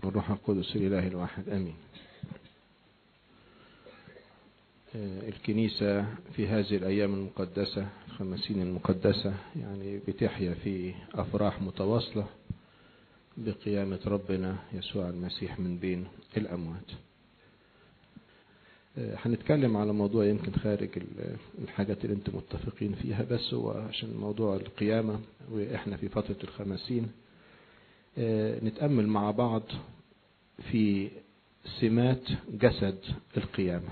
والروح القدس الإله الواحد أمين الكنيسة في هذه الأيام المقدسة الخمسين المقدسة يعني بتحيا في أفراح متواصلة بقيامة ربنا يسوع المسيح من بين الأموات هنتكلم على موضوع يمكن خارج الحاجات اللي انتم متفقين فيها بس هو عشان موضوع القيامة وإحنا في فترة الخمسين نتأمل مع بعض في سمات جسد القيامة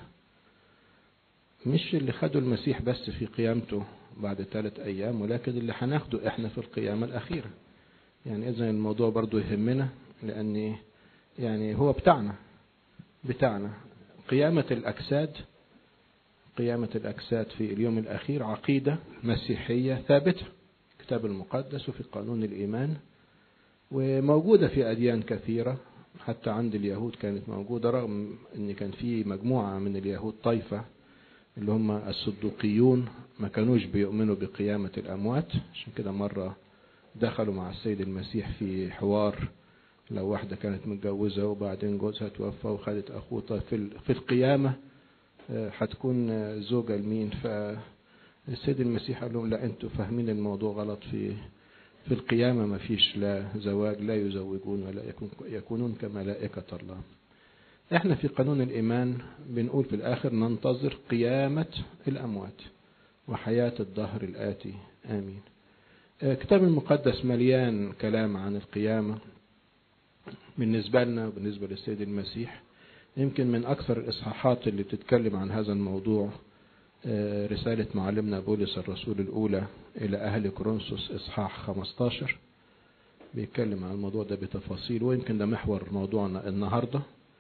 مش اللي خدوا المسيح بس في قيامته بعد ثلاث أيام ولكن اللي هناخده إحنا في القيامة الأخيرة يعني إذا الموضوع برضو يهمنا لأن يعني هو بتاعنا بتاعنا قيامة الأجساد قيامة الأجساد في اليوم الأخير عقيدة مسيحية ثابتة الكتاب المقدس وفي قانون الإيمان وموجودة في أديان كثيرة حتى عند اليهود كانت موجودة رغم أن كان في مجموعة من اليهود طائفة اللي هم الصدوقيون ما كانوش بيؤمنوا بقيامة الأموات عشان كده مرة دخلوا مع السيد المسيح في حوار لو واحدة كانت متجوزة وبعدين جوزها توفى وخدت أخوه في في القيامة هتكون زوجة لمين فالسيد المسيح قال لهم لا أنتوا فاهمين الموضوع غلط في في القيامة ما فيش لا زواج لا يزوجون ولا يكون يكونون كملائكة الله احنا في قانون الإيمان بنقول في الآخر ننتظر قيامة الأموات وحياة الدهر الآتي آمين الكتاب المقدس مليان كلام عن القيامة بالنسبة لنا وبالنسبة للسيد المسيح يمكن من أكثر الإصحاحات اللي بتتكلم عن هذا الموضوع رسالة معلمنا بولس الرسول الأولى إلى أهل كورنثوس إصحاح 15 بيتكلم عن الموضوع ده بتفاصيل ويمكن ده محور موضوعنا النهاردة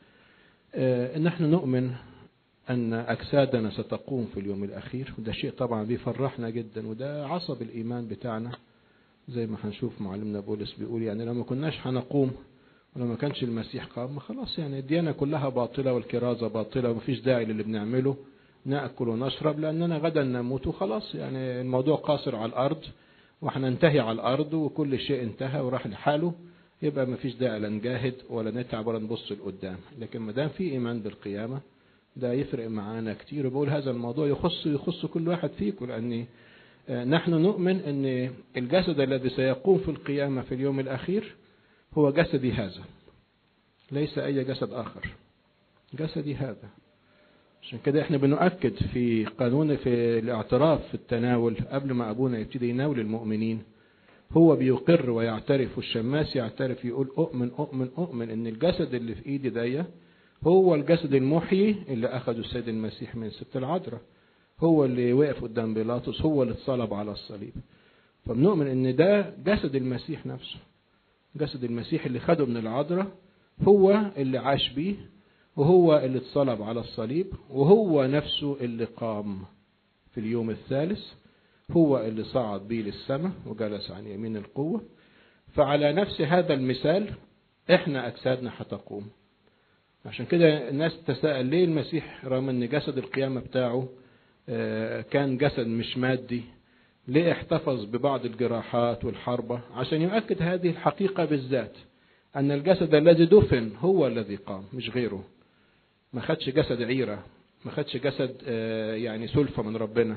إن احنا نؤمن أن أجسادنا ستقوم في اليوم الأخير وده شيء طبعا بيفرحنا جدا وده عصب الإيمان بتاعنا زي ما هنشوف معلمنا بولس بيقول يعني لو ما كناش هنقوم ولو ما كانش المسيح قام خلاص يعني الديانة كلها باطلة والكرازة باطلة ومفيش داعي للي بنعمله نأكل ونشرب لأننا غدا نموت وخلاص يعني الموضوع قاصر على الأرض وهننتهي على الأرض وكل شيء انتهى وراح لحاله يبقى ما فيش داعي لا نجاهد ولا نتعب ولا نبص لقدام لكن ما دام في إيمان بالقيامة ده يفرق معانا كتير وبقول هذا الموضوع يخص يخص كل واحد فيكم لأن نحن نؤمن أن الجسد الذي سيقوم في القيامة في اليوم الأخير هو جسدي هذا ليس أي جسد آخر جسدي هذا عشان كده احنا بنؤكد في قانون في الاعتراف في التناول قبل ما ابونا يبتدي يناول المؤمنين هو بيقر ويعترف والشماس يعترف يقول اؤمن اؤمن اؤمن ان الجسد اللي في ايدي ده هو الجسد المحيي اللي اخذه السيد المسيح من ست العذراء هو اللي وقف قدام بيلاطس هو اللي اتصلب على الصليب فبنؤمن ان ده جسد المسيح نفسه جسد المسيح اللي خده من العذراء هو اللي عاش بيه وهو اللي اتصلب على الصليب وهو نفسه اللي قام في اليوم الثالث هو اللي صعد بيه للسماء وجلس عن يمين القوة فعلى نفس هذا المثال احنا اجسادنا هتقوم عشان كده الناس تساءل ليه المسيح رغم ان جسد القيامة بتاعه كان جسد مش مادي ليه احتفظ ببعض الجراحات والحربة عشان يؤكد هذه الحقيقة بالذات أن الجسد الذي دفن هو الذي قام مش غيره ما خدش جسد عيرة ما خدش جسد يعني سلفة من ربنا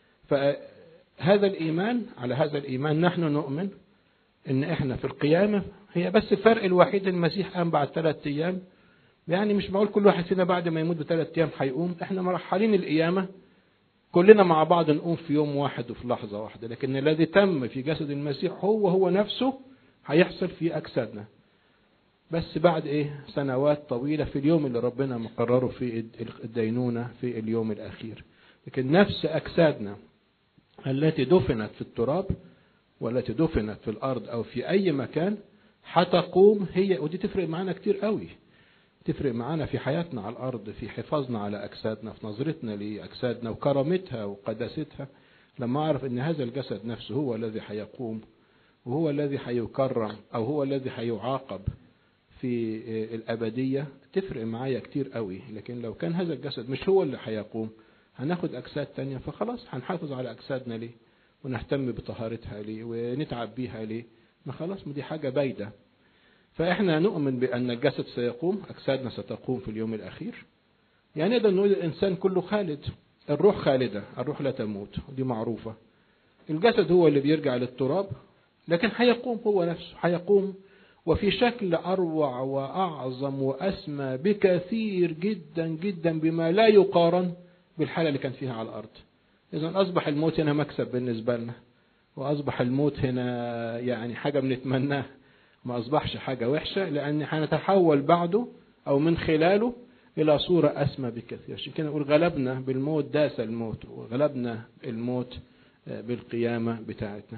فهذا الإيمان على هذا الإيمان نحن نؤمن إن إحنا في القيامة هي بس الفرق الوحيد المسيح قام بعد ثلاث أيام يعني مش معقول كل واحد فينا بعد ما يموت بثلاث أيام هيقوم إحنا مرحلين القيامة كلنا مع بعض نقوم في يوم واحد وفي لحظة واحدة لكن الذي تم في جسد المسيح هو هو نفسه هيحصل في أجسادنا بس بعد ايه سنوات طويلة في اليوم اللي ربنا مقرره في الدينونة في اليوم الأخير لكن نفس أجسادنا التي دفنت في التراب والتي دفنت في الأرض أو في أي مكان هتقوم هي ودي تفرق معانا كتير قوي تفرق معانا في حياتنا على الأرض في حفاظنا على أجسادنا في نظرتنا لأجسادنا وكرامتها وقداستها لما أعرف أن هذا الجسد نفسه هو الذي هيقوم وهو الذي هيكرم أو هو الذي هيعاقب في الأبدية تفرق معايا كتير قوي لكن لو كان هذا الجسد مش هو اللي هيقوم هناخد أجساد تانية فخلاص هنحافظ على أجسادنا ليه ونهتم بطهارتها ليه ونتعب بيها ليه ما خلاص ما دي حاجة بايدة فإحنا نؤمن بأن الجسد سيقوم أجسادنا ستقوم في اليوم الأخير يعني نقدر نقول الإنسان كله خالد الروح خالدة الروح لا تموت دي معروفة الجسد هو اللي بيرجع للتراب لكن هيقوم هو نفسه هيقوم وفي شكل أروع وأعظم وأسمى بكثير جدا جدا بما لا يقارن بالحالة اللي كان فيها على الأرض إذا أصبح الموت هنا مكسب بالنسبة لنا وأصبح الموت هنا يعني حاجة بنتمناها ما أصبحش حاجة وحشة لأن هنتحول بعده أو من خلاله إلى صورة أسمى بكثير عشان كده نقول غلبنا بالموت داس الموت وغلبنا الموت بالقيامة بتاعتنا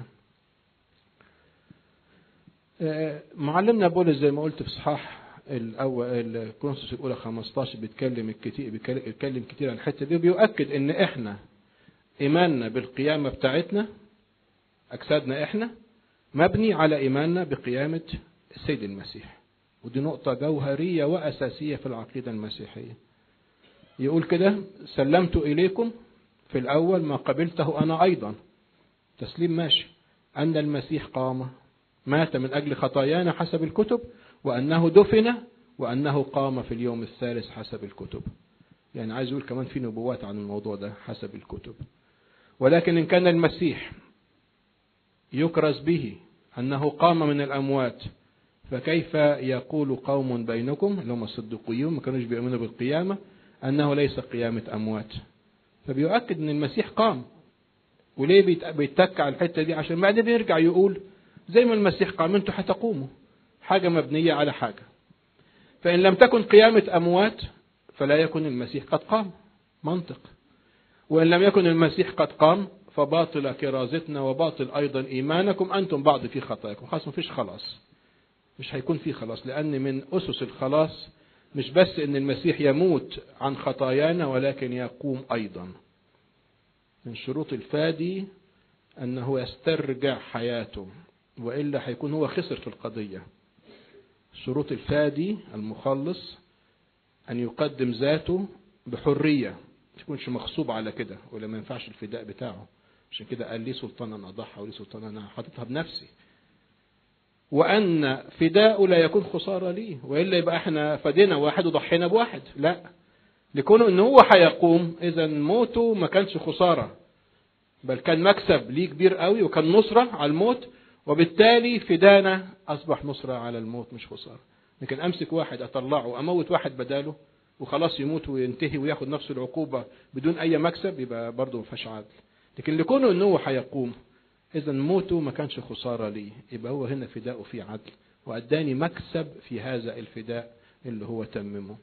معلمنا بولس زي ما قلت في صحاح الأول الكونسوس الأولى 15 بيتكلم كتير بيتكلم كتير عن الحتة دي وبيؤكد إن إحنا إيماننا بالقيامة بتاعتنا أجسادنا إحنا مبني على إيماننا بقيامة السيد المسيح ودي نقطة جوهرية وأساسية في العقيدة المسيحية يقول كده سلمت إليكم في الأول ما قبلته أنا أيضا تسليم ماشي أن المسيح قام مات من أجل خطايانا حسب الكتب وأنه دفن وأنه قام في اليوم الثالث حسب الكتب يعني عايز يقول كمان في نبوات عن الموضوع ده حسب الكتب ولكن إن كان المسيح يكرز به أنه قام من الأموات فكيف يقول قوم بينكم اللي هم الصدقيون ما كانوش بيؤمنوا بالقيامة أنه ليس قيامة أموات فبيؤكد أن المسيح قام وليه بيتك على الحتة دي عشان بعدين يرجع يقول زي ما المسيح قام انتوا هتقوموا حاجة مبنية على حاجة فإن لم تكن قيامة أموات فلا يكن المسيح قد قام منطق وإن لم يكن المسيح قد قام فباطل كرازتنا وباطل أيضا إيمانكم أنتم بعض في خطاياكم خلاص مفيش خلاص مش هيكون في خلاص لأن من أسس الخلاص مش بس إن المسيح يموت عن خطايانا ولكن يقوم أيضا من شروط الفادي أنه يسترجع حياته وإلا هيكون هو خسر في القضية شروط الفادي المخلص أن يقدم ذاته بحرية ما يكونش مغصوب على كده ولا ما ينفعش الفداء بتاعه عشان كده قال لي سلطان أنا أضحى ولي سلطان أنا حاططها بنفسي وأن فداءه لا يكون خسارة ليه وإلا يبقى احنا فدينا واحد وضحينا بواحد لا لكونه ان هو هيقوم اذا موته ما كانش خسارة بل كان مكسب ليه كبير قوي وكان نصرة على الموت وبالتالي فدانا أصبح نصرة على الموت مش خسارة لكن أمسك واحد أطلعه وأموت واحد بداله وخلاص يموت وينتهي وياخد نفس العقوبة بدون أي مكسب يبقى برضه ما فيهاش عدل لكن لكونه أنه هو هيقوم إذا موته ما كانش خسارة ليه يبقى هو هنا فداءه في عدل وأداني مكسب في هذا الفداء اللي هو تممه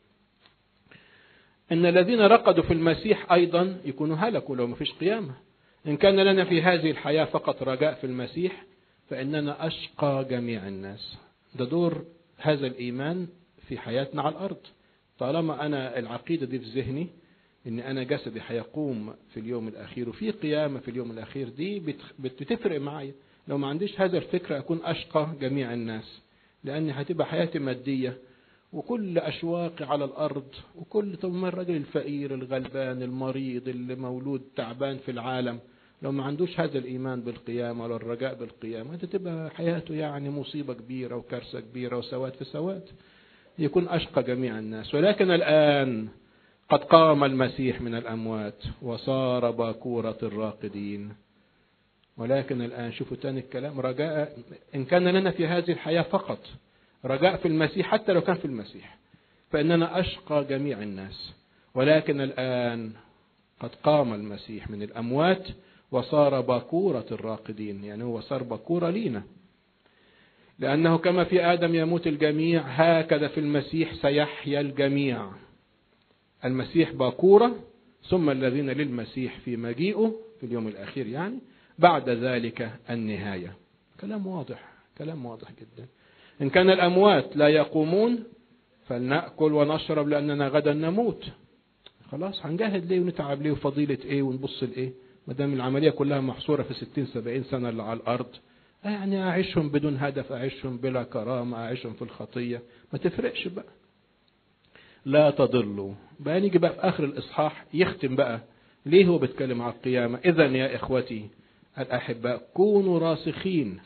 إن الذين رقدوا في المسيح أيضا يكونوا هلكوا لو ما فيش قيامة إن كان لنا في هذه الحياة فقط رجاء في المسيح فإننا أشقى جميع الناس ده دور هذا الإيمان في حياتنا على الأرض طالما أنا العقيدة دي في ذهني إن أنا جسدي هيقوم في اليوم الأخير وفي قيامة في اليوم الأخير دي بتفرق معايا لو ما عنديش هذا الفكرة أكون أشقى جميع الناس لأن هتبقى حياتي مادية وكل أشواقي على الأرض وكل طب الراجل الفقير الغلبان المريض اللي مولود تعبان في العالم لو ما عندوش هذا الإيمان بالقيامة ولا الرجاء بالقيامة تبقى حياته يعني مصيبة كبيرة وكارثة كبيرة وسواد في سواد يكون أشقى جميع الناس ولكن الآن قد قام المسيح من الأموات وصار باكورة الراقدين ولكن الآن شوفوا تاني الكلام رجاء إن كان لنا في هذه الحياة فقط رجاء في المسيح حتى لو كان في المسيح فإننا أشقى جميع الناس ولكن الآن قد قام المسيح من الأموات وصار باكورة الراقدين يعني هو صار باكورة لينا لأنه كما في آدم يموت الجميع هكذا في المسيح سيحيا الجميع المسيح باكورة ثم الذين للمسيح في مجيئه في اليوم الأخير يعني بعد ذلك النهاية كلام واضح كلام واضح جدا إن كان الأموات لا يقومون فلنأكل ونشرب لأننا غدا نموت خلاص هنجاهد ليه ونتعب ليه وفضيلة ايه ونبص لايه ما دام العملية كلها محصورة في 60 70 سنة اللي على الأرض يعني أعيشهم بدون هدف أعيشهم بلا كرامة أعيشهم في الخطية ما تفرقش بقى لا تضلوا بقى نيجي بقى في آخر الإصحاح يختم بقى ليه هو بيتكلم على القيامة إذا يا إخوتي الأحباء كونوا راسخين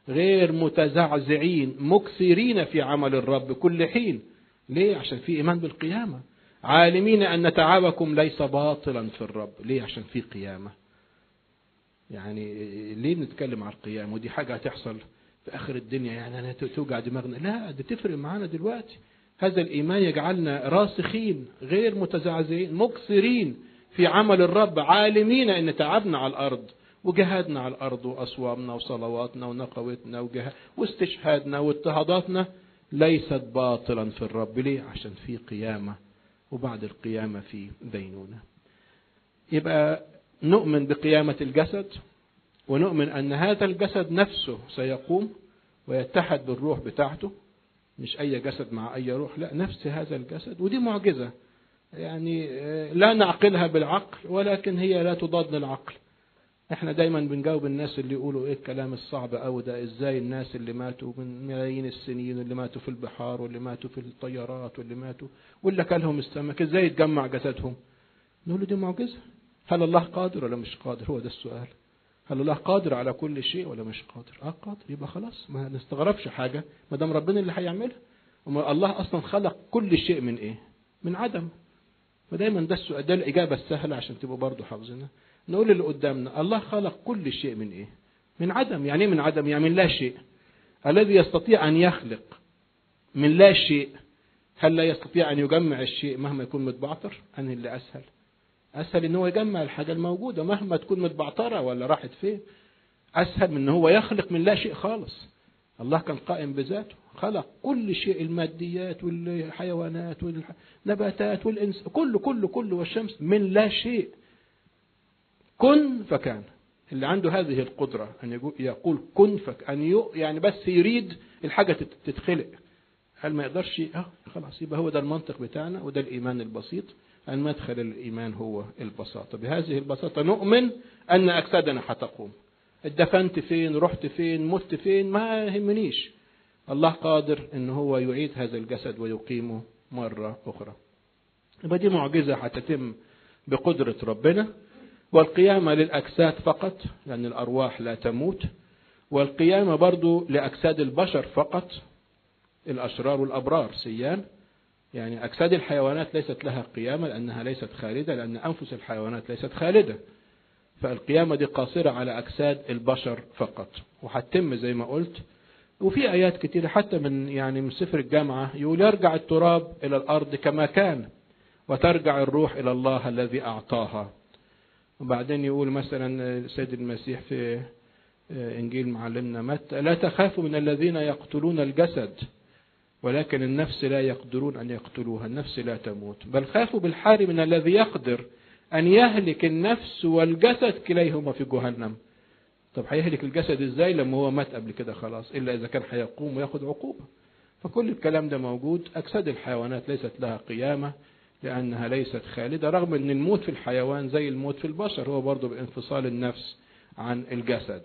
غير متزعزعين مكثرين في عمل الرب كل حين ليه عشان في إيمان بالقيامة عالمين أن تعبكم ليس باطلا في الرب ليه عشان في قيامة يعني ليه نتكلم عن القيامة ودي حاجة هتحصل في آخر الدنيا يعني أنا توجع دماغنا لا دي تفرق معانا دلوقتي هذا الإيمان يجعلنا راسخين غير متزعزعين مكثرين في عمل الرب عالمين أن تعبنا على الأرض وجهادنا على الأرض وأصوامنا وصلواتنا ونقوتنا وجهاد واستشهادنا واضطهاداتنا ليست باطلا في الرب ليه عشان في قيامة وبعد القيامة في دينونة يبقى نؤمن بقيامة الجسد ونؤمن أن هذا الجسد نفسه سيقوم ويتحد بالروح بتاعته مش أي جسد مع أي روح لا نفس هذا الجسد ودي معجزة يعني لا نعقلها بالعقل ولكن هي لا تضاد العقل احنا دايما بنجاوب الناس اللي يقولوا ايه الكلام الصعب قوي ده ازاي الناس اللي ماتوا من ملايين السنين واللي ماتوا في البحار واللي ماتوا في الطيارات واللي ماتوا واللي اكلهم السمك ازاي يتجمع جسدهم نقول له دي معجزه هل الله قادر ولا مش قادر هو ده السؤال هل الله قادر على كل شيء ولا مش قادر اه قادر يبقى خلاص ما نستغربش حاجه ما دام ربنا اللي هيعملها الله اصلا خلق كل شيء من ايه من عدم فدايما ده السؤال ده الاجابه السهله عشان تبقوا برضه حافظينها نقول اللي قدامنا الله خلق كل شيء من ايه من عدم يعني ايه من عدم يعني من لا شيء الذي يستطيع ان يخلق من لا شيء هل لا يستطيع ان يجمع الشيء مهما يكون متبعتر انهي اللي اسهل اسهل ان هو يجمع الحاجه الموجوده مهما تكون متبعتره ولا راحت فين اسهل من ان هو يخلق من لا شيء خالص الله كان قائم بذاته خلق كل شيء الماديات والحيوانات والنباتات والإنس كله كله كله والشمس من لا شيء كن فكان اللي عنده هذه القدرة أن يقول كن فك أن يعني بس يريد الحاجة تتخلق هل ما يقدرش اه خلاص يبقى هو ده المنطق بتاعنا وده الإيمان البسيط المدخل الإيمان هو البساطة بهذه البساطة نؤمن أن أجسادنا حتقوم اتدفنت فين رحت فين مت فين ما يهمنيش الله قادر ان هو يعيد هذا الجسد ويقيمه مرة أخرى يبقى دي معجزة هتتم بقدرة ربنا والقيامة للأجساد فقط لأن الأرواح لا تموت والقيامة برضو لأجساد البشر فقط الأشرار والأبرار سيان يعني أجساد الحيوانات ليست لها قيامة لأنها ليست خالدة لأن أنفس الحيوانات ليست خالدة فالقيامة دي قاصرة على أجساد البشر فقط وهتتم زي ما قلت وفي آيات كتيرة حتى من يعني من سفر الجامعة يقول يرجع التراب إلى الأرض كما كان وترجع الروح إلى الله الذي أعطاها وبعدين يقول مثلا السيد المسيح في إنجيل معلمنا متى لا تخافوا من الذين يقتلون الجسد ولكن النفس لا يقدرون أن يقتلوها النفس لا تموت بل خافوا بالحار من الذي يقدر أن يهلك النفس والجسد كليهما في جهنم طب هيهلك الجسد ازاي لما هو مات قبل كده خلاص الا اذا كان هيقوم وياخد عقوبه فكل الكلام ده موجود اجساد الحيوانات ليست لها قيامه لانها ليست خالده رغم ان الموت في الحيوان زي الموت في البشر هو برضه بانفصال النفس عن الجسد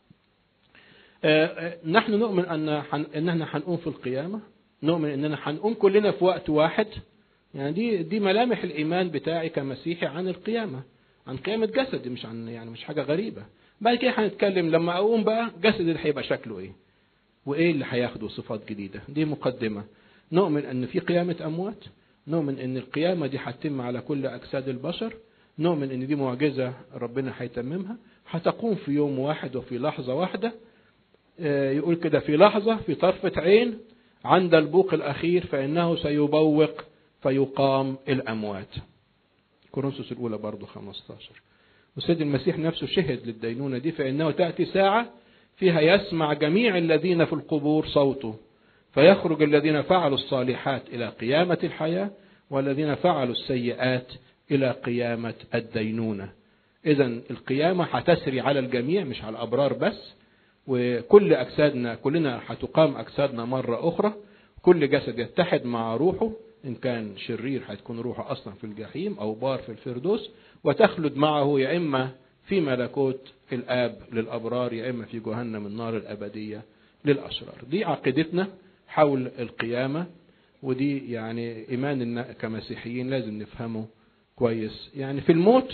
نحن نؤمن ان اننا هنقوم في القيامه نؤمن اننا هنقوم كلنا في وقت واحد يعني دي دي ملامح الايمان بتاعي كمسيحي عن القيامه عن قيامه جسدي مش عن يعني مش حاجه غريبه بعد كده هنتكلم لما اقوم بقى جسدي اللي هيبقى شكله ايه وايه اللي هياخده صفات جديده دي مقدمه نؤمن ان في قيامه اموات نؤمن ان القيامه دي هتتم على كل اجساد البشر نؤمن ان دي معجزه ربنا هيتممها هتقوم في يوم واحد وفي لحظه واحده يقول كده في لحظه في طرفه عين عند البوق الاخير فانه سيبوق فيقام الاموات كورنثوس الاولى برضه 15 والسيد المسيح نفسه شهد للدينونة دي فإنه تأتي ساعة فيها يسمع جميع الذين في القبور صوته فيخرج الذين فعلوا الصالحات إلى قيامة الحياة والذين فعلوا السيئات إلى قيامة الدينونة إذا القيامة هتسري على الجميع مش على الأبرار بس وكل أجسادنا كلنا هتقام أجسادنا مرة أخرى كل جسد يتحد مع روحه إن كان شرير هتكون روحه أصلا في الجحيم أو بار في الفردوس وتخلد معه يا إما في ملكوت الآب للأبرار يا إما في جهنم النار الأبدية للأشرار دي عقيدتنا حول القيامة ودي يعني إيمان كمسيحيين لازم نفهمه كويس يعني في الموت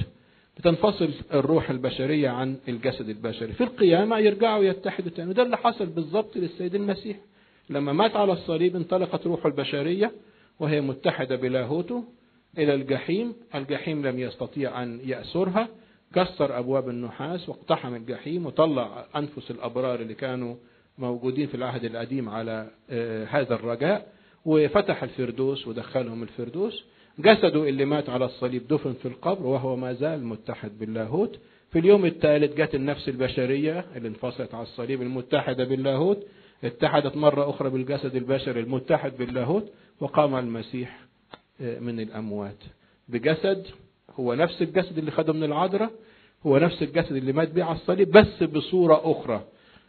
بتنفصل الروح البشرية عن الجسد البشري في القيامة يرجعوا يتحدوا تاني وده اللي حصل بالظبط للسيد المسيح لما مات على الصليب انطلقت روحه البشرية وهي متحدة بلاهوته إلى الجحيم الجحيم لم يستطيع أن يأسرها كسر أبواب النحاس واقتحم الجحيم وطلع أنفس الأبرار اللي كانوا موجودين في العهد القديم على هذا الرجاء وفتح الفردوس ودخلهم الفردوس جسده اللي مات على الصليب دفن في القبر وهو ما زال متحد باللاهوت في اليوم الثالث جت النفس البشرية اللي انفصلت على الصليب المتحدة باللاهوت اتحدت مرة أخرى بالجسد البشري المتحد باللاهوت وقام المسيح من الأموات بجسد هو نفس الجسد اللي خده من العذراء هو نفس الجسد اللي مات بيه على الصليب بس بصورة أخرى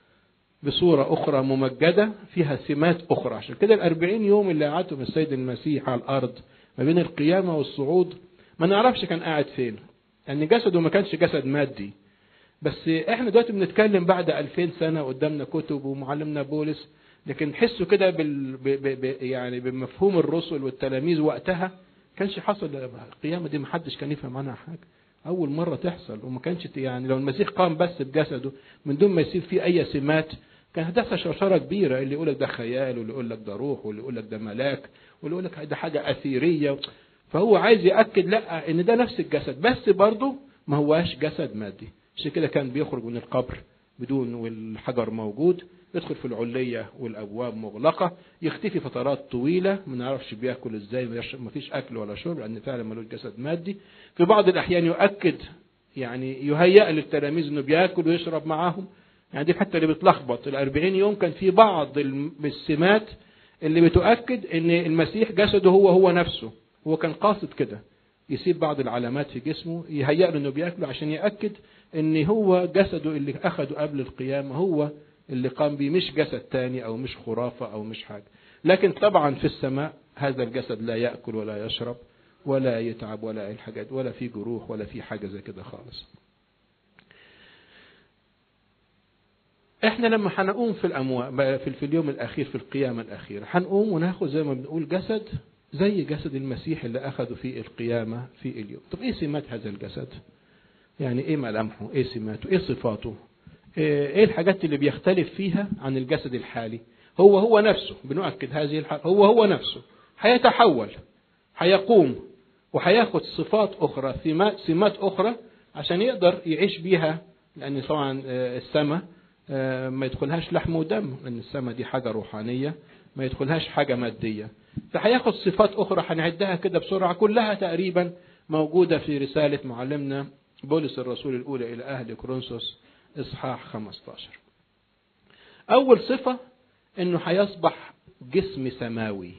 بصورة أخرى ممجدة فيها سمات أخرى عشان كده الأربعين يوم اللي قعدتهم السيد المسيح على الأرض ما بين القيامة والصعود ما نعرفش كان قاعد فين لأن جسده ما كانش جسد مادي بس احنا دلوقتي بنتكلم بعد 2000 سنة قدامنا كتب ومعلمنا بولس لكن تحسوا كده بال... ب... ب... ب... يعني بمفهوم الرسل والتلاميذ وقتها كانش حصل القيامة دي ما حدش كان يفهم عنها حاجة أول مرة تحصل وما كانش يعني لو المسيح قام بس بجسده من دون ما يصير فيه أي سمات كان هتحصل شرشرة كبيرة اللي يقول لك ده خيال واللي يقول لك ده روح واللي يقول لك ده ملاك واللي يقول لك ده حاجة أثيرية فهو عايز يأكد لا إن ده نفس الجسد بس برضه ما هواش جسد مادي عشان كده كان بيخرج من القبر بدون والحجر موجود يدخل في العلية والأبواب مغلقة يختفي فترات طويلة ما نعرفش بياكل ازاي ما فيش أكل ولا شرب لأن فعلا ملوش جسد مادي في بعض الأحيان يؤكد يعني يهيأ للتلاميذ إنه بياكل ويشرب معاهم يعني دي حتى اللي بتلخبط الأربعين يوم كان في بعض السمات اللي بتؤكد إن المسيح جسده هو هو نفسه هو كان قاصد كده يسيب بعض العلامات في جسمه يهيأ له إنه بياكله عشان يأكد إن هو جسده اللي أخده قبل القيامة هو اللي قام بيه مش جسد تاني أو مش خرافة أو مش حاجة لكن طبعا في السماء هذا الجسد لا يأكل ولا يشرب ولا يتعب ولا أي حاجات ولا في جروح ولا في حاجة زي كده خالص احنا لما هنقوم في الأموات في, في اليوم الأخير في القيامة الأخيرة هنقوم وناخد زي ما بنقول جسد زي جسد المسيح اللي أخده في القيامة في اليوم طب إيه سمات هذا الجسد يعني إيه ملامحه إيه سماته إيه صفاته إيه الحاجات اللي بيختلف فيها عن الجسد الحالي هو هو نفسه بنؤكد هذه الحاجة هو هو نفسه هيتحول هيقوم وهياخد صفات أخرى سمات أخرى عشان يقدر يعيش بيها لأن طبعا السماء ما يدخلهاش لحم ودم لأن السماء دي حاجة روحانية ما يدخلهاش حاجة مادية فهياخد صفات أخرى هنعدها كده بسرعة كلها تقريبا موجودة في رسالة معلمنا بولس الرسول الأولى إلى أهل كورنثوس إصحاح 15 أول صفة إنه هيصبح جسم سماوي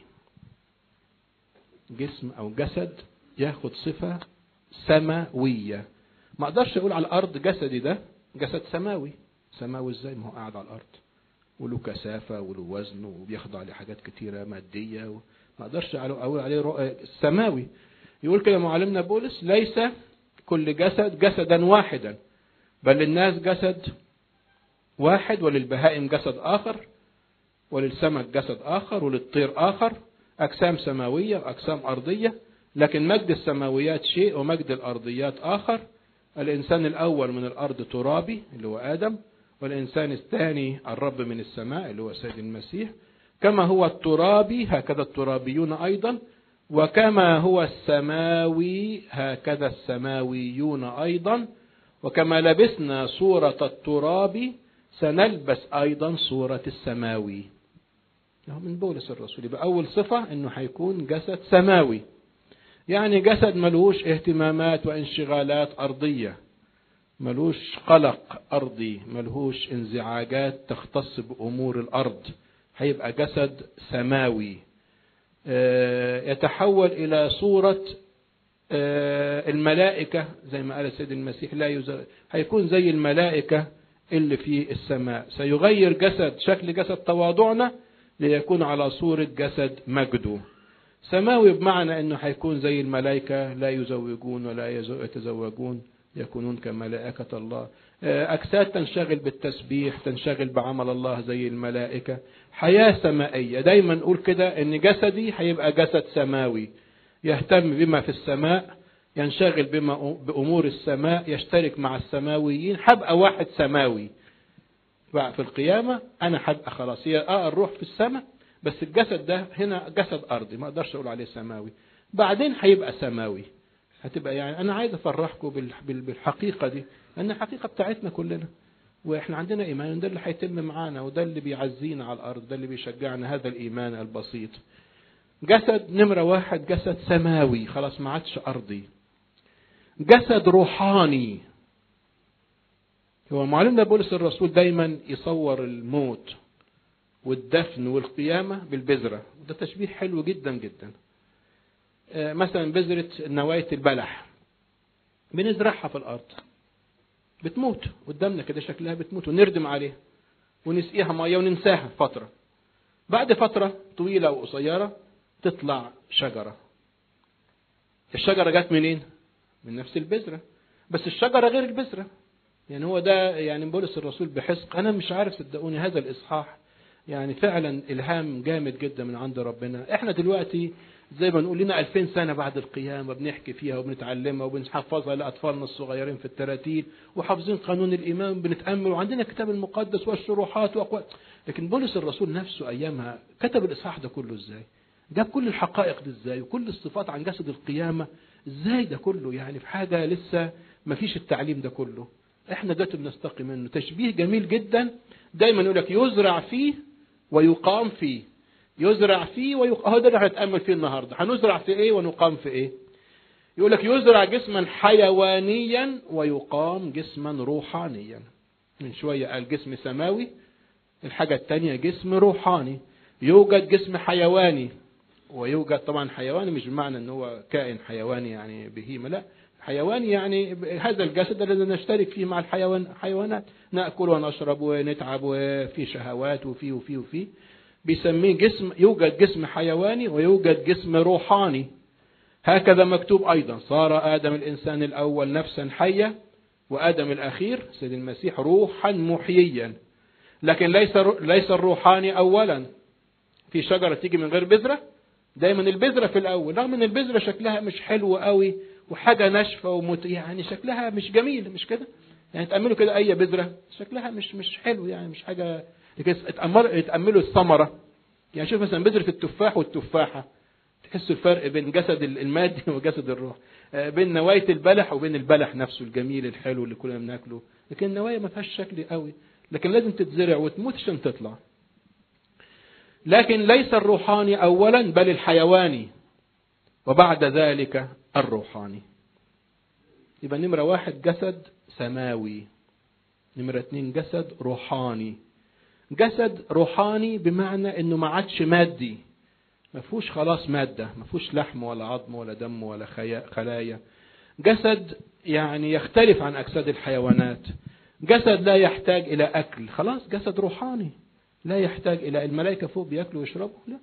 جسم أو جسد ياخد صفة سماوية ما أقدرش أقول على الأرض جسدي ده جسد سماوي سماوي إزاي ما هو قاعد على الأرض وله كثافة وله وزن وبيخضع لحاجات كتيرة مادية ما أقدرش أقول عليه سماوي يقول كده معلمنا بولس ليس كل جسد جسدا واحدا بل للناس جسد واحد وللبهائم جسد آخر وللسمك جسد آخر وللطير آخر أجسام سماوية وأجسام أرضية لكن مجد السماويات شيء ومجد الأرضيات آخر الإنسان الأول من الأرض ترابي اللي هو آدم والإنسان الثاني الرب من السماء اللي هو سيد المسيح كما هو الترابي هكذا الترابيون أيضا وكما هو السماوي هكذا السماويون أيضا وكما لبسنا صورة التراب سنلبس أيضا صورة السماوي من بولس الرسول يبقى أول صفة أنه هيكون جسد سماوي يعني جسد ملوش اهتمامات وانشغالات أرضية ملوش قلق أرضي ملهوش انزعاجات تختص بأمور الأرض هيبقى جسد سماوي يتحول إلى صورة الملائكة زي ما قال السيد المسيح لا يزال هيكون زي الملائكة اللي في السماء سيغير جسد شكل جسد تواضعنا ليكون على صورة جسد مجده سماوي بمعنى انه هيكون زي الملائكة لا يزوجون ولا يتزوجون يكونون كملائكة الله أجساد تنشغل بالتسبيح تنشغل بعمل الله زي الملائكة حياة سمائية دايما نقول كده ان جسدي هيبقى جسد سماوي يهتم بما في السماء ينشغل بما بأمور السماء يشترك مع السماويين هبقى واحد سماوي بقى في القيامة أنا هبقى خلاص هي آه الروح في السماء بس الجسد ده هنا جسد أرضي ما أقدرش أقول عليه سماوي بعدين هيبقى سماوي هتبقى يعني أنا عايز أفرحكم بالحقيقة دي لأن الحقيقة بتاعتنا كلنا واحنا عندنا ايمان ده اللي هيتم معانا وده اللي بيعزينا على الارض ده اللي بيشجعنا هذا الايمان البسيط جسد نمرة واحد جسد سماوي خلاص ما عادش ارضي جسد روحاني هو معلمنا بولس الرسول دايما يصور الموت والدفن والقيامة بالبذرة وده تشبيه حلو جدا جدا مثلا بذرة نواية البلح بنزرعها في الأرض بتموت قدامنا كده شكلها بتموت ونردم عليها ونسقيها ميه وننساها فتره بعد فتره طويله وقصيره تطلع شجره الشجره جت منين من نفس البذره بس الشجره غير البذره يعني هو ده يعني بولس الرسول بحسق انا مش عارف صدقوني هذا الاصحاح يعني فعلا الهام جامد جدا من عند ربنا احنا دلوقتي زي ما نقول لنا 2000 سنة بعد القيامة بنحكي فيها وبنتعلمها وبنحفظها لأطفالنا الصغيرين في التراتيل وحافظين قانون الإيمان بنتأمل وعندنا الكتاب المقدس والشروحات وأقوال لكن بولس الرسول نفسه أيامها كتب الإصحاح ده كله إزاي جاب كل الحقائق دي إزاي وكل الصفات عن جسد القيامة إزاي ده كله يعني في حاجة لسه ما فيش التعليم ده كله احنا دلوقتي بنستقي منه تشبيه جميل جدا دايما يقول لك يزرع فيه ويقام فيه يزرع فيه ويقام هو ده اللي هنتامل فيه النهارده هنزرع في ايه ونقام في ايه يقول لك يزرع جسما حيوانيا ويقام جسما روحانيا من شويه قال جسم سماوي الحاجه الثانيه جسم روحاني يوجد جسم حيواني ويوجد طبعا حيواني مش بمعنى ان هو كائن حيواني يعني بهيمه لا حيواني يعني هذا الجسد الذي نشترك فيه مع الحيوان حيوانات ناكل ونشرب ونتعب وفي شهوات وفي وفي وفي بيسميه جسم يوجد جسم حيواني ويوجد جسم روحاني هكذا مكتوب أيضا صار آدم الإنسان الأول نفسا حية وآدم الأخير سيد المسيح روحا محييا لكن ليس ليس الروحاني أولا في شجرة تيجي من غير بذرة دايما البذرة في الأول رغم أن البذرة شكلها مش حلو قوي وحاجة ناشفة ومت... يعني شكلها مش جميل مش كده يعني تأملوا كده أي بذرة شكلها مش مش حلو يعني مش حاجة لكن اتأملوا الثمرة يعني شوف مثلا بذرة التفاح والتفاحة تحسوا الفرق بين جسد المادي وجسد الروح بين نواية البلح وبين البلح نفسه الجميل الحلو اللي كلنا بناكله لكن النوايا ما فيهاش شكل قوي لكن لازم تتزرع وتموت عشان تطلع لكن ليس الروحاني اولا بل الحيواني وبعد ذلك الروحاني يبقى نمرة واحد جسد سماوي نمرة اتنين جسد روحاني جسد روحاني بمعنى انه ما عادش مادي ما فيهوش خلاص مادة ما فيهوش لحم ولا عظم ولا دم ولا خلايا جسد يعني يختلف عن أجساد الحيوانات جسد لا يحتاج إلى أكل خلاص جسد روحاني لا يحتاج إلى الملائكة فوق بيأكلوا ويشربوا لا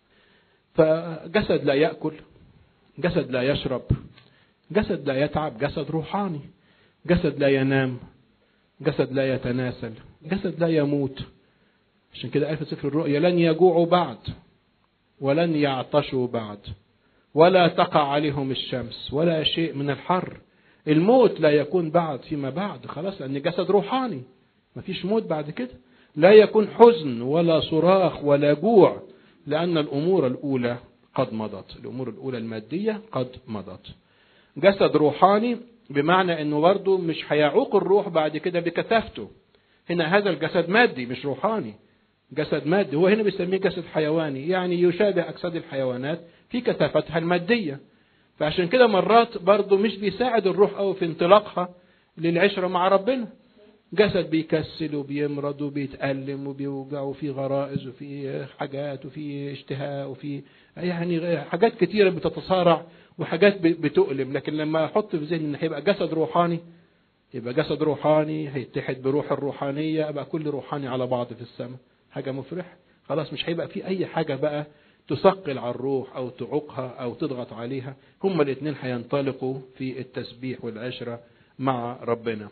فجسد لا يأكل جسد لا يشرب جسد لا يتعب جسد روحاني جسد لا ينام جسد لا يتناسل جسد لا يموت عشان كده قال في سفر الرؤيا لن يجوعوا بعد ولن يعطشوا بعد ولا تقع عليهم الشمس ولا شيء من الحر الموت لا يكون بعد فيما بعد خلاص لأن جسد روحاني مفيش موت بعد كده لا يكون حزن ولا صراخ ولا جوع لأن الأمور الأولى قد مضت الأمور الأولى المادية قد مضت جسد روحاني بمعنى أنه برضه مش هيعوق الروح بعد كده بكثافته هنا هذا الجسد مادي مش روحاني جسد مادي هو هنا بيسميه جسد حيواني يعني يشابه أجساد الحيوانات في كثافتها المادية فعشان كده مرات برضه مش بيساعد الروح أو في انطلاقها للعشرة مع ربنا جسد بيكسل وبيمرض وبيتألم وبيوجع وفي غرائز وفي حاجات وفي اشتهاء وفي يعني حاجات كتيرة بتتصارع وحاجات بتؤلم لكن لما احط في ذهني ان هيبقى جسد روحاني يبقى جسد روحاني هيتحد بروح الروحانية يبقى كل روحاني على بعض في السماء حاجة مفرحة خلاص مش هيبقى في أي حاجة بقى تثقل على الروح أو تعوقها أو تضغط عليها هما الاثنين هينطلقوا في التسبيح والعشرة مع ربنا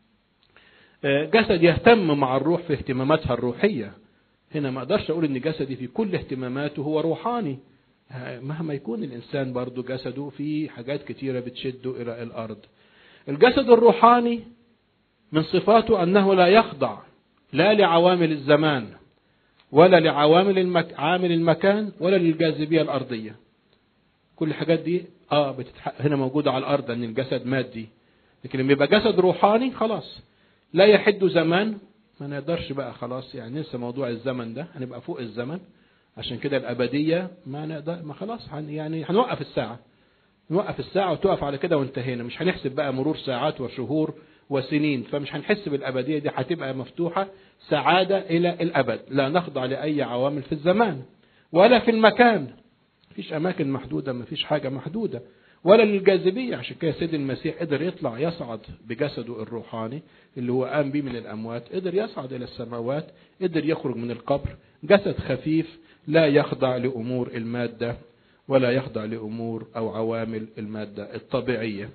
جسد يهتم مع الروح في اهتماماتها الروحية هنا ما اقدرش اقول ان جسدي في كل اهتماماته هو روحاني مهما يكون الإنسان برضو جسده في حاجات كتيرة بتشده إلى الأرض الجسد الروحاني من صفاته أنه لا يخضع لا لعوامل الزمان ولا لعوامل المك... عامل المكان ولا للجاذبية الأرضية كل الحاجات دي اه بتتحقق هنا موجودة على الأرض أن الجسد مادي لكن لما يبقى جسد روحاني خلاص لا يحد زمان ما نقدرش بقى خلاص يعني ننسى موضوع الزمن ده هنبقى فوق الزمن عشان كده الأبدية ما نقدر ما خلاص هن يعني هنوقف الساعة نوقف الساعة وتقف على كده وانتهينا مش هنحسب بقى مرور ساعات وشهور وسنين فمش هنحس بالأبدية دي هتبقى مفتوحة سعادة إلى الأبد لا نخضع لأي عوامل في الزمان ولا في المكان مفيش أماكن محدودة مفيش حاجة محدودة ولا للجاذبية عشان كده سيد المسيح قدر يطلع يصعد بجسده الروحاني اللي هو قام به من الأموات قدر يصعد إلى السماوات قدر يخرج من القبر جسد خفيف لا يخضع لأمور المادة ولا يخضع لأمور أو عوامل المادة الطبيعية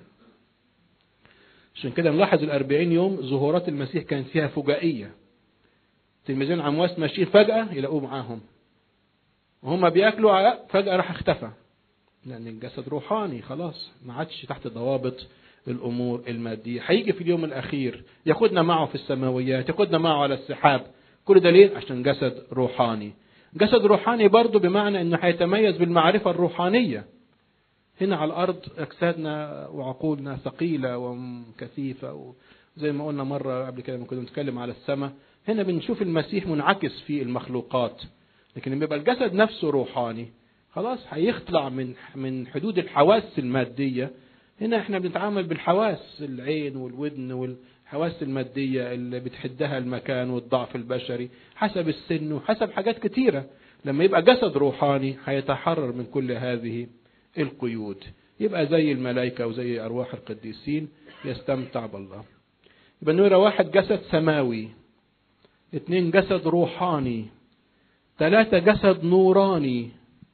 عشان كده نلاحظ الأربعين يوم ظهورات المسيح كانت فيها فجائية تلميذين عمواس ماشيين فجأة يلاقوه معاهم وهم بياكلوا فجأة راح اختفى لأن الجسد روحاني خلاص ما عادش تحت ضوابط الأمور المادية هيجي في اليوم الأخير ياخدنا معه في السماويات ياخدنا معه على السحاب كل ده ليه؟ عشان جسد روحاني جسد روحاني برضه بمعنى انه هيتميز بالمعرفة الروحانية هنا على الأرض أجسادنا وعقولنا ثقيلة وكثيفة زي ما قلنا مرة قبل كده لما كنا بنتكلم على السماء هنا بنشوف المسيح منعكس في المخلوقات لكن لما يبقى الجسد نفسه روحاني خلاص هيخلع من من حدود الحواس المادية هنا احنا بنتعامل بالحواس العين والودن والحواس المادية اللي بتحدها المكان والضعف البشري حسب السن وحسب حاجات كتيرة لما يبقى جسد روحاني هيتحرر من كل هذه القيود يبقى زي الملائكة وزي أرواح القديسين يستمتع بالله يبقى نرى واحد جسد سماوي اثنين جسد روحاني ثلاثة جسد نوراني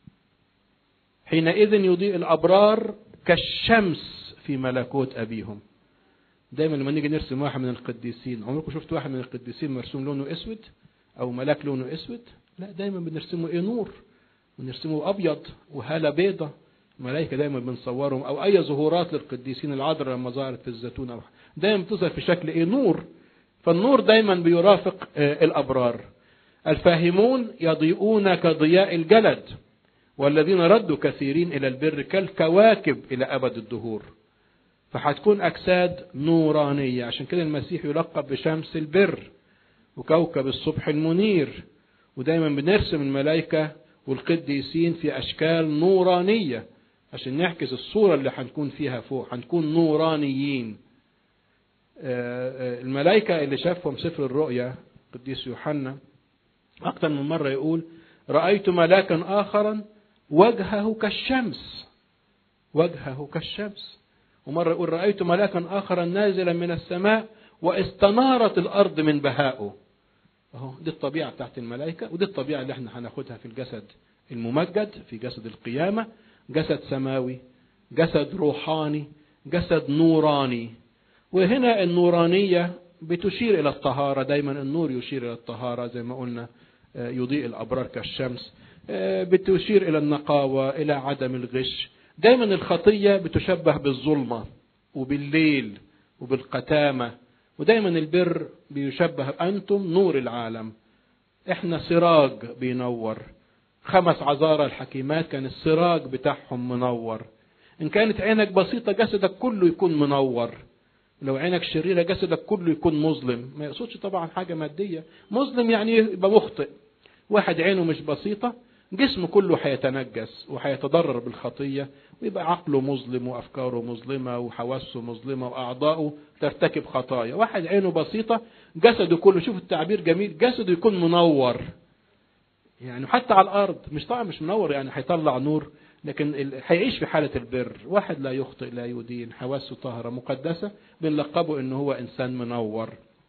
حينئذ يضيء الأبرار كالشمس في ملكوت أبيهم دايما لما نيجي نرسم واحد من القديسين عمركم شفت واحد من القديسين مرسوم لونه اسود او ملاك لونه اسود لا دايما بنرسمه ايه نور ونرسمه ابيض وهالة بيضة الملائكة دايما بنصورهم او اي ظهورات للقديسين العذراء لما ظهرت في الزيتون او دايما بتظهر في شكل ايه نور فالنور دايما بيرافق الابرار الفاهمون يضيئون كضياء الجلد والذين ردوا كثيرين الى البر كالكواكب الى ابد الدهور فهتكون أجساد نورانية عشان كده المسيح يلقب بشمس البر وكوكب الصبح المنير ودايما بنرسم الملائكة والقديسين في أشكال نورانية عشان نعكس الصورة اللي هنكون فيها فوق هنكون نورانيين الملائكة اللي شافهم سفر الرؤيا قديس يوحنا أكثر من مرة يقول رأيت ملاكا آخرا وجهه كالشمس وجهه كالشمس ومرة يقول رأيت ملاكا آخرا نازلا من السماء واستنارت الأرض من بهائه أهو دي الطبيعة بتاعت الملائكة ودي الطبيعة اللي احنا هناخدها في الجسد الممجد في جسد القيامة جسد سماوي جسد روحاني جسد نوراني وهنا النورانية بتشير إلى الطهارة دايما النور يشير إلى الطهارة زي ما قلنا يضيء الأبرار كالشمس بتشير إلى النقاوة إلى عدم الغش دايما الخطية بتشبه بالظلمة وبالليل وبالقتامة ودايما البر بيشبه أنتم نور العالم احنا سراج بينور خمس عذارى الحكيمات كان السراج بتاعهم منور ان كانت عينك بسيطة جسدك كله يكون منور لو عينك شريرة جسدك كله يكون مظلم ما يقصدش طبعا حاجة مادية مظلم يعني يبقى مخطئ واحد عينه مش بسيطة جسمه كله هيتنجس وهيتضرر بالخطية ويبقى عقله مظلم وأفكاره مظلمة وحواسه مظلمة وأعضاؤه ترتكب خطايا واحد عينه بسيطة جسده كله شوف التعبير جميل جسده يكون منور يعني حتى على الأرض مش طبعا مش منور يعني هيطلع نور لكن هيعيش في حالة البر واحد لا يخطئ لا يدين حواسه طاهرة مقدسة بنلقبه انه هو انسان منور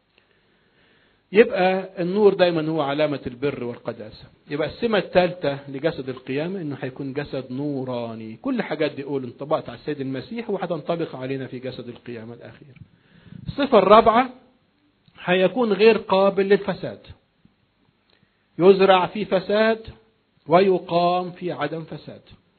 يبقى النور دايما هو علامة البر والقداسة يبقى السمة الثالثة لجسد القيامة انه هيكون جسد نوراني كل حاجات دي قول انطبقت على السيد المسيح وهتنطبق علينا في جسد القيامة الأخير الصفة الرابعة هيكون غير قابل للفساد يزرع في فساد ويقام في عدم فساد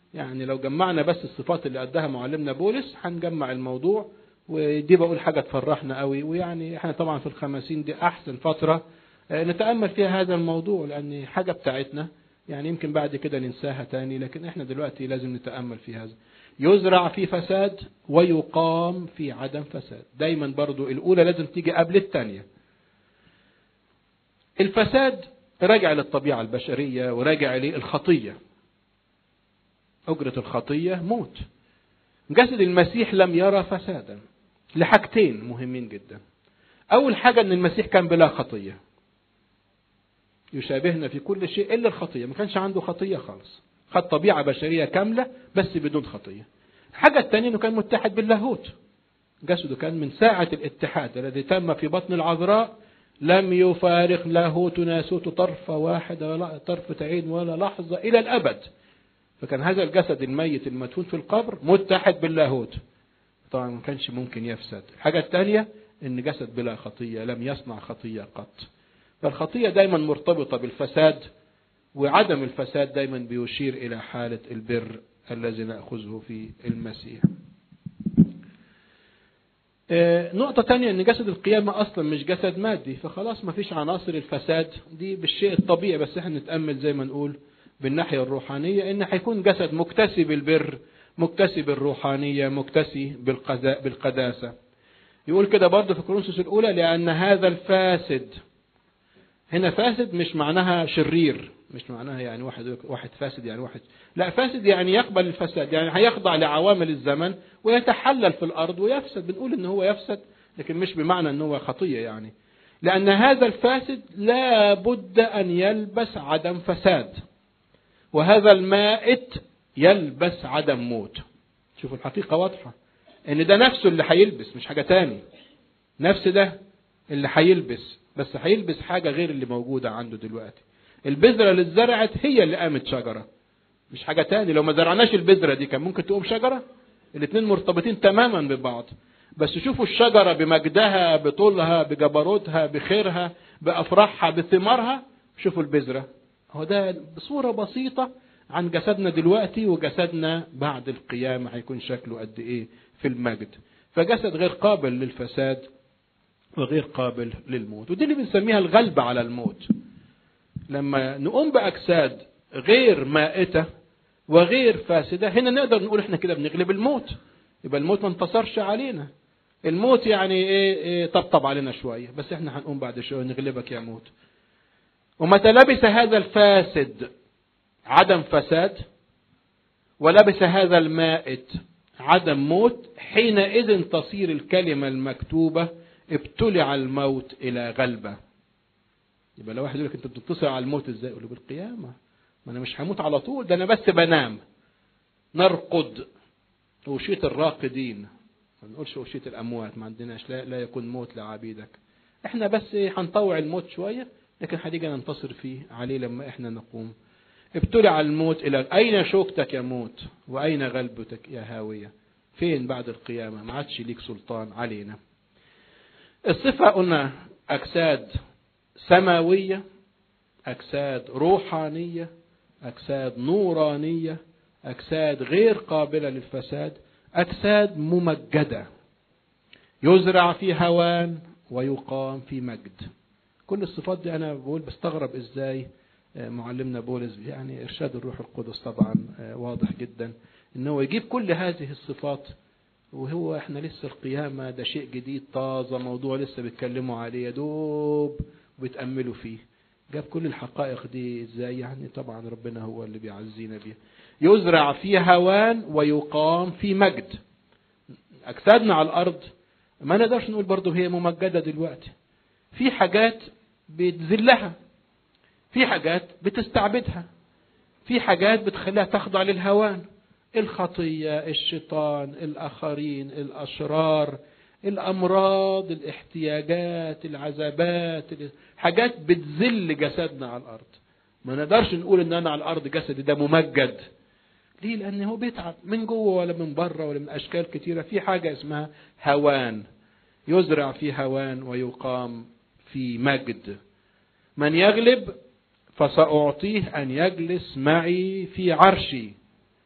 يعني لو جمعنا بس الصفات اللي قدها معلمنا بولس هنجمع الموضوع ودي بقول حاجة تفرحنا قوي ويعني احنا طبعا في الخمسين دي احسن فترة نتأمل فيها هذا الموضوع لان حاجة بتاعتنا يعني يمكن بعد كده ننساها تاني لكن احنا دلوقتي لازم نتأمل في هذا يزرع في فساد ويقام في عدم فساد دايما برضو الاولى لازم تيجي قبل الثانية الفساد راجع للطبيعة البشرية وراجع للخطية أجرة الخطية موت جسد المسيح لم يرى فسادا لحاجتين مهمين جدا أول حاجة أن المسيح كان بلا خطية يشابهنا في كل شيء إلا الخطية ما كانش عنده خطية خالص خد طبيعة بشرية كاملة بس بدون خطية الحاجة الثانية أنه كان متحد باللاهوت جسده كان من ساعة الاتحاد الذي تم في بطن العذراء لم يفارق لاهوت ناسوت طرف واحد ولا طرفة عين ولا لحظة إلى الأبد فكان هذا الجسد الميت المدفون في القبر متحد باللاهوت طبعا ما كانش ممكن يفسد الحاجة الثانية ان جسد بلا خطية لم يصنع خطية قط فالخطية دايما مرتبطة بالفساد وعدم الفساد دايما بيشير إلى حالة البر الذي نأخذه في المسيح نقطة تانية ان جسد القيامة اصلا مش جسد مادي فخلاص ما فيش عناصر الفساد دي بالشيء الطبيعي بس احنا نتأمل زي ما نقول بالناحية الروحانية ان هيكون جسد مكتسي بالبر مكتسي بالروحانية مكتسي بالقداسة يقول كده برضه في كورنثوس الأولى لأن هذا الفاسد هنا فاسد مش معناها شرير مش معناها يعني واحد واحد فاسد يعني واحد لا فاسد يعني يقبل الفساد يعني هيخضع لعوامل الزمن ويتحلل في الأرض ويفسد بنقول إن هو يفسد لكن مش بمعنى إن هو خطية يعني لأن هذا الفاسد لا بد أن يلبس عدم فساد وهذا المائت يلبس عدم موت شوفوا الحقيقة واضحة ان ده نفسه اللي هيلبس مش حاجة تاني نفس ده اللي هيلبس بس هيلبس حاجة غير اللي موجودة عنده دلوقتي البذرة اللي اتزرعت هي اللي قامت شجرة مش حاجة تاني لو ما زرعناش البذرة دي كان ممكن تقوم شجرة الاثنين مرتبطين تماما ببعض بس شوفوا الشجرة بمجدها بطولها بجبروتها بخيرها بأفراحها بثمارها شوفوا البذرة هو ده بصورة بسيطة عن جسدنا دلوقتي وجسدنا بعد القيامة هيكون شكله قد ايه في المجد فجسد غير قابل للفساد وغير قابل للموت ودي اللي بنسميها الغلبة على الموت لما نقوم بأجساد غير مائتة وغير فاسدة هنا نقدر نقول احنا كده بنغلب الموت يبقى الموت ما انتصرش علينا الموت يعني ايه, إيه طبطب علينا شوية بس احنا هنقوم بعد شوية نغلبك يا موت ومتى لبس هذا الفاسد عدم فساد ولبس هذا المائت عدم موت حينئذ تصير الكلمة المكتوبة ابتلع الموت إلى غلبة يبقى لو واحد يقول لك انت بتتصل على الموت ازاي يقول له بالقيامة ما انا مش هموت على طول ده انا بس بنام نرقد وشية الراقدين ما نقولش وشية الاموات ما عندناش لا, لا يكون موت لعبيدك احنا بس هنطوع الموت شوية لكن هنيجي ننتصر فيه عليه لما احنا نقوم ابتلع الموت إلى أين شوكتك يا موت وأين غلبتك يا هاوية فين بعد القيامة ما عادش ليك سلطان علينا الصفة قلنا أجساد سماوية أجساد روحانية أجساد نورانية أجساد غير قابلة للفساد أجساد ممجدة يزرع في هوان ويقام في مجد كل الصفات دي أنا بقول بستغرب إزاي معلمنا بولس يعني إرشاد الروح القدس طبعا واضح جدا إنه يجيب كل هذه الصفات وهو احنا لسه القيامة ده شيء جديد طازة موضوع لسه بيتكلموا عليه يا دوب وبيتأملوا فيه جاب كل الحقائق دي ازاي يعني طبعا ربنا هو اللي بيعزينا بيها يزرع في هوان ويقام في مجد أجسادنا على الأرض ما نقدرش نقول برضه هي ممجدة دلوقتي في حاجات بتذلها في حاجات بتستعبدها في حاجات بتخليها تخضع للهوان الخطية الشيطان الآخرين الأشرار الأمراض الاحتياجات العذابات حاجات بتذل جسدنا على الأرض ما نقدرش نقول ان انا على الارض جسدي ده ممجد ليه لان هو بيتعب من جوه ولا من بره ولا من اشكال كتيره في حاجه اسمها هوان يزرع في هوان ويقام في مجد من يغلب فسأعطيه أن يجلس معي في عرشي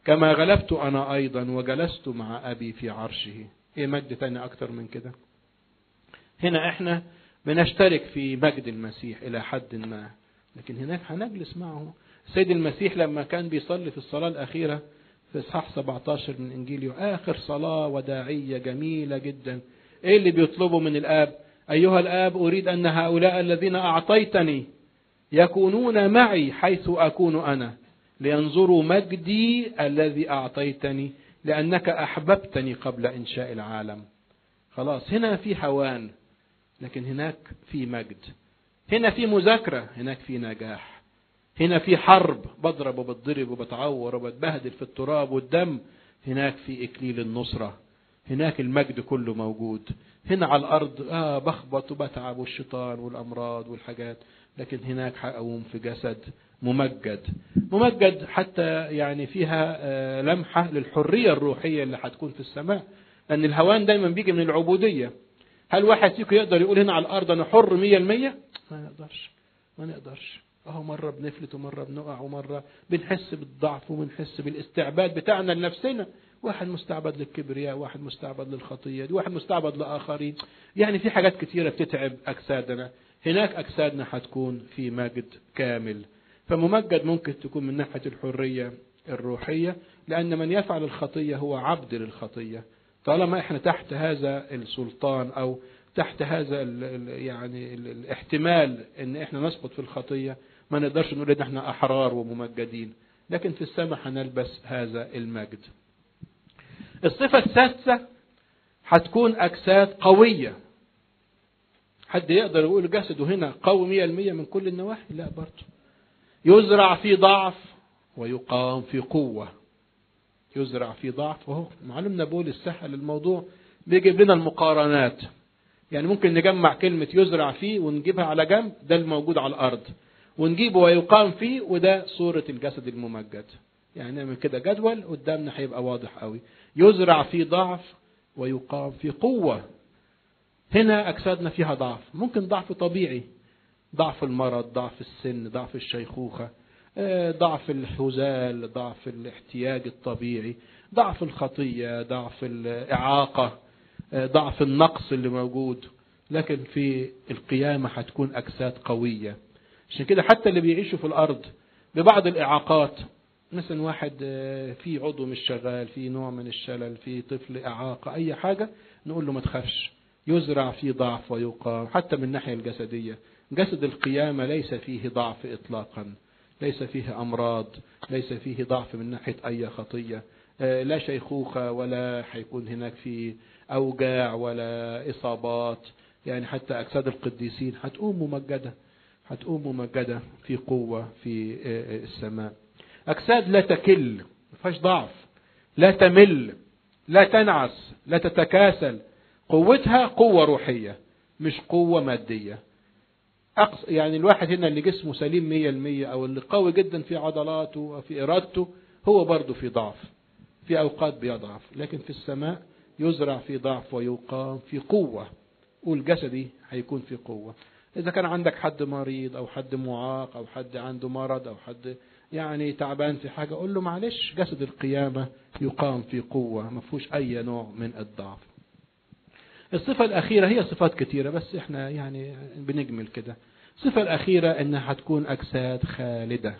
كما غلبت أنا أيضا وجلست مع أبي في عرشه إيه مجد تاني أكتر من كده هنا إحنا بنشترك في مجد المسيح إلى حد ما لكن هناك هنجلس معه السيد المسيح لما كان بيصلي في الصلاة الأخيرة في إصحاح 17 من إنجيله آخر صلاة وداعية جميلة جدا إيه اللي بيطلبه من الآب أيها الآب أريد أن هؤلاء الذين أعطيتني يكونون معي حيث أكون أنا لينظروا مجدي الذي أعطيتني لأنك أحببتني قبل إنشاء العالم خلاص هنا في هوان لكن هناك في مجد هنا في مذاكرة هناك في نجاح هنا في حرب بضرب وبتضرب وبتعور وبتبهدل في التراب والدم هناك في إكليل النصرة هناك المجد كله موجود هنا على الأرض آه بخبط وبتعب والشيطان والأمراض والحاجات لكن هناك هقوم في جسد ممجد ممجد حتى يعني فيها آه لمحة للحرية الروحية اللي هتكون في السماء لأن الهوان دايما بيجي من العبودية هل واحد فيكم يقدر يقول هنا على الأرض أنا حر مية المية ما نقدرش ما نقدرش اهو مرة بنفلت ومرة بنقع ومرة بنحس بالضعف وبنحس بالاستعباد بتاعنا لنفسنا واحد مستعبد للكبرياء واحد مستعبد للخطية واحد مستعبد لآخرين يعني في حاجات كتيرة بتتعب أجسادنا هناك أجسادنا هتكون في مجد كامل فممجد ممكن تكون من ناحية الحرية الروحية لأن من يفعل الخطية هو عبد للخطية طالما احنا تحت هذا السلطان أو تحت هذا ال ال يعني ال الاحتمال ان احنا نسقط في الخطية ما نقدرش نقول ان احنا احرار وممجدين لكن في السماء هنلبس هذا المجد الصفة السادسة هتكون أجساد قوية حد يقدر يقول جسده هنا قوي مية المية من كل النواحي لا برضه يزرع في ضعف ويقام في قوة يزرع في ضعف وهو معلمنا بولس سهل الموضوع بيجيب لنا المقارنات يعني ممكن نجمع كلمة يزرع فيه ونجيبها على جنب ده الموجود على الأرض ونجيبه ويقام فيه وده صورة الجسد الممجد يعني نعمل كده جدول قدامنا هيبقى واضح قوي يزرع في ضعف ويقام في قوة هنا أجسادنا فيها ضعف ممكن ضعف طبيعي ضعف المرض ضعف السن ضعف الشيخوخة ضعف الهزال ضعف الاحتياج الطبيعي ضعف الخطية ضعف الإعاقة ضعف النقص اللي موجود لكن في القيامة هتكون أجساد قوية عشان كده حتى اللي بيعيشوا في الأرض ببعض الإعاقات مثلا واحد في عضو مش شغال في نوع من الشلل في طفل إعاقة أي حاجة نقول له ما تخافش يزرع في ضعف ويقام حتى من الناحية الجسدية جسد القيامة ليس فيه ضعف إطلاقا ليس فيه أمراض ليس فيه ضعف من ناحية أي خطية لا شيخوخة ولا حيكون هناك في أوجاع ولا إصابات يعني حتى أجساد القديسين هتقوم ممجدة هتقوم ممجدة في قوة في السماء أجساد لا تكل ما فيهاش ضعف لا تمل لا تنعس لا تتكاسل قوتها قوة روحية مش قوة مادية أقص يعني الواحد هنا اللي جسمه سليم مية المية أو اللي قوي جدا في عضلاته وفي إرادته هو برضه في ضعف في أوقات بيضعف لكن في السماء يزرع في ضعف ويقام في قوة قول جسدي هيكون في قوة إذا كان عندك حد مريض أو حد معاق أو حد عنده مرض أو حد يعني تعبان في حاجة قول له معلش جسد القيامة يقام في قوة ما فيهوش أي نوع من الضعف الصفة الأخيرة هي صفات كثيرة بس احنا يعني بنجمل كده الصفة الأخيرة أنها هتكون أجساد خالدة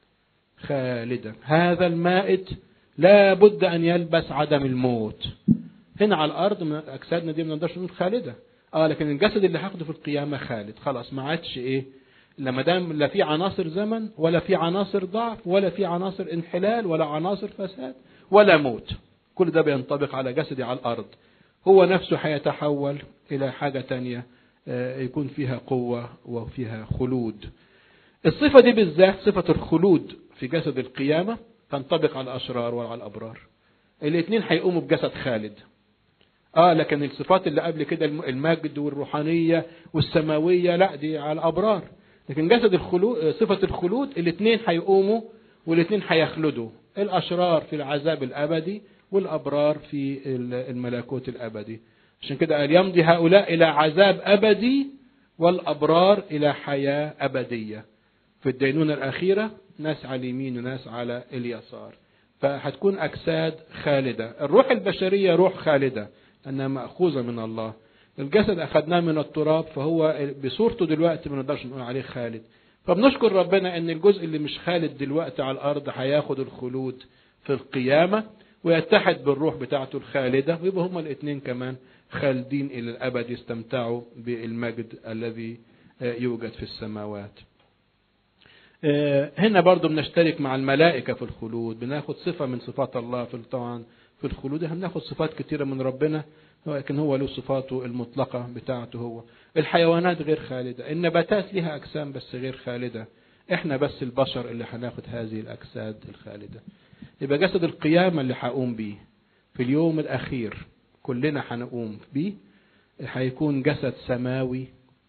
خالدة هذا المائت لا بد أن يلبس عدم الموت هنا على الأرض أجسادنا دي ما نقدرش نقول خالدة اه لكن الجسد اللي هاخده في القيامة خالد خلاص ما عادش ايه لما دام لا في عناصر زمن ولا في عناصر ضعف ولا في عناصر انحلال ولا عناصر فساد ولا موت كل ده بينطبق على جسدي على الأرض هو نفسه هيتحول إلى حاجة تانية يكون فيها قوة وفيها خلود الصفة دي بالذات صفة الخلود في جسد القيامة تنطبق على الأشرار وعلى الأبرار الاثنين هيقوموا بجسد خالد اه لكن الصفات اللي قبل كده المجد والروحانية والسماوية لا دي على الأبرار لكن جسد الخلود صفة الخلود الاثنين هيقوموا والاثنين هيخلدوا الأشرار في العذاب الأبدي والأبرار في الملكوت الأبدي عشان كده قال يمضي هؤلاء إلى عذاب أبدي والأبرار إلى حياة أبدية في الدينونة الأخيرة ناس على اليمين وناس على اليسار فهتكون أجساد خالدة الروح البشرية روح خالدة أنها مأخوذة من الله الجسد أخذناه من التراب فهو بصورته دلوقتي ما نقدرش نقول عليه خالد فبنشكر ربنا ان الجزء اللي مش خالد دلوقتي على الارض هياخد الخلود في القيامة ويتحد بالروح بتاعته الخالدة ويبقى هما الاثنين كمان خالدين الى الابد يستمتعوا بالمجد الذي يوجد في السماوات هنا برضو بنشترك مع الملائكة في الخلود بناخد صفة من صفات الله في طبعا في الخلود احنا بناخد صفات كتيرة من ربنا لكن هو له صفاته المطلقة بتاعته هو الحيوانات غير خالدة النباتات لها أجسام بس غير خالدة احنا بس البشر اللي هناخد هذه الأجساد الخالدة يبقى جسد القيامة اللي هقوم بيه في اليوم الأخير كلنا هنقوم بيه هيكون جسد سماوي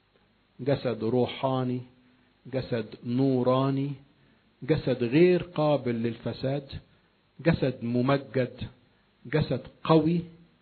جسد روحاني جسد نوراني جسد غير قابل للفساد جسد ممجد جسد قوي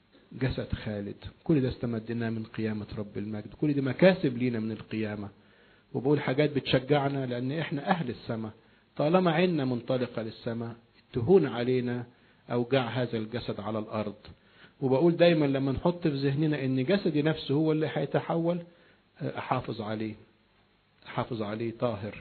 جسد خالد كل ده استمدناه من قيامة رب المجد كل دي مكاسب لينا من القيامة وبقول حاجات بتشجعنا لأن إحنا أهل السماء طالما عيننا منطلقة للسماء تهون علينا أوجاع هذا الجسد على الأرض وبقول دايما لما نحط في ذهننا ان جسدي نفسه هو اللي هيتحول احافظ عليه احافظ عليه طاهر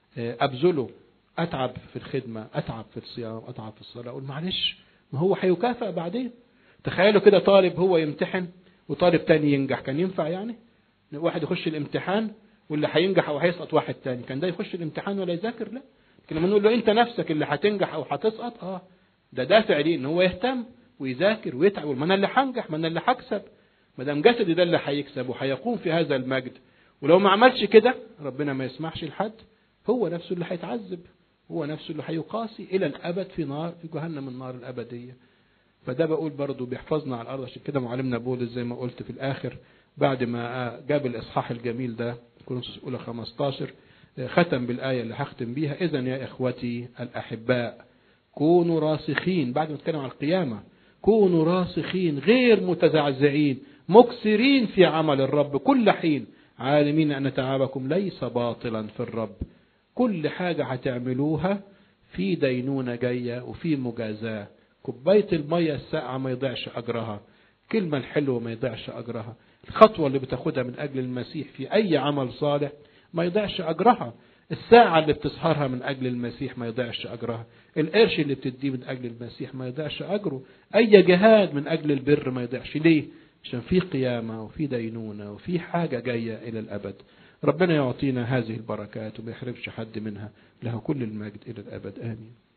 ابذله اتعب في الخدمة اتعب في الصيام اتعب في الصلاة اقول معلش ما هو هيكافئ بعدين تخيلوا كده طالب هو يمتحن وطالب تاني ينجح كان ينفع يعني واحد يخش الامتحان واللي هينجح او هيسقط واحد تاني كان ده يخش الامتحان ولا يذاكر لا لكن لما نقول له انت نفسك اللي هتنجح او هتسقط اه ده دافع ليه ان هو يهتم ويذاكر ويتعب ما انا اللي هنجح ما انا اللي هكسب ما دام جسدي ده اللي هيكسب وهيقوم في هذا المجد ولو ما عملش كده ربنا ما يسمحش لحد هو نفسه اللي هيتعذب هو نفسه اللي هيقاسي الى الابد في نار في جهنم النار الابديه فده بقول برضه بيحفظنا على الارض عشان كده معلمنا بولس زي ما قلت في الاخر بعد ما جاب الاصحاح الجميل ده كورنثوس الاولى 15 ختم بالايه اللي هختم بيها اذا يا اخوتي الاحباء كونوا راسخين بعد ما اتكلم عن القيامه كونوا راسخين غير متزعزعين مكسرين في عمل الرب كل حين عالمين أن تعبكم ليس باطلا في الرب كل حاجة هتعملوها في دينونة جاية وفي مجازاة كوباية المية الساقعة ما يضيعش أجرها كلمة الحلوة ما يضيعش أجرها الخطوة اللي بتاخدها من أجل المسيح في أي عمل صالح ما يضيعش أجرها الساعة اللي بتسهرها من أجل المسيح ما يضيعش أجرها القرش اللي بتديه من أجل المسيح ما يضيعش أجره أي جهاد من أجل البر ما يضيعش ليه عشان في قيامة وفي دينونة وفي حاجة جاية إلى الأبد ربنا يعطينا هذه البركات وما يحرمش حد منها له كل المجد إلى الأبد آمين